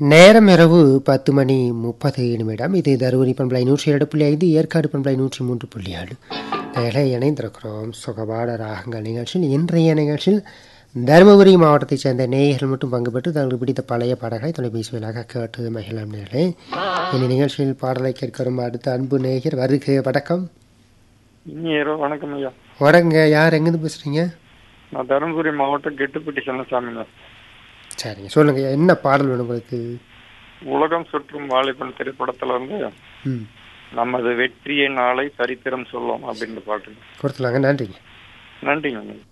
நேரம் இரவு பத்து மணி முப்பது நிமிடம் இது தருமபுரி பண்பலை நூற்றி ஏழு புள்ளி ஐந்து ஏற்காடு பண்பலை நூற்றி மூன்று புள்ளி ஏழு வேலை இணைந்திருக்கிறோம் சுகபாட ராகங்கள் நிகழ்ச்சியில் இன்றைய நிகழ்ச்சியில் தருமபுரி மாவட்டத்தைச் சேர்ந்த நேயர்கள் மட்டும் பங்கு பெற்று தங்களுக்கு பிடித்த பழைய பாடல்களை தொலைபேசி வழியாக கேட்டு மகிழம் நேர்களே இந்த நிகழ்ச்சியில் பாடலை கேட்கிறோம் அடுத்த அன்பு நேயர் வருக வணக்கம் இனியரோ வணக்கம் ஐயா வணங்க யார் எங்கேருந்து பேசுகிறீங்க நான் தருமபுரி மாவட்டம் கெட்டுப்பட்டி சென்னசாமிங்க சரிங்க சொல்லுங்க என்ன பாடல் வேணும் உங்களுக்கு உலகம் சுற்றும் வாலிபன் திரைப்படத்துல வந்து ம் நமது வெற்றியை நாளை சரித்திரம் சொல்லும் அப்படின்னு பாட்டு கொடுத்துலாங்க நன்றிங்க நன்றிங்க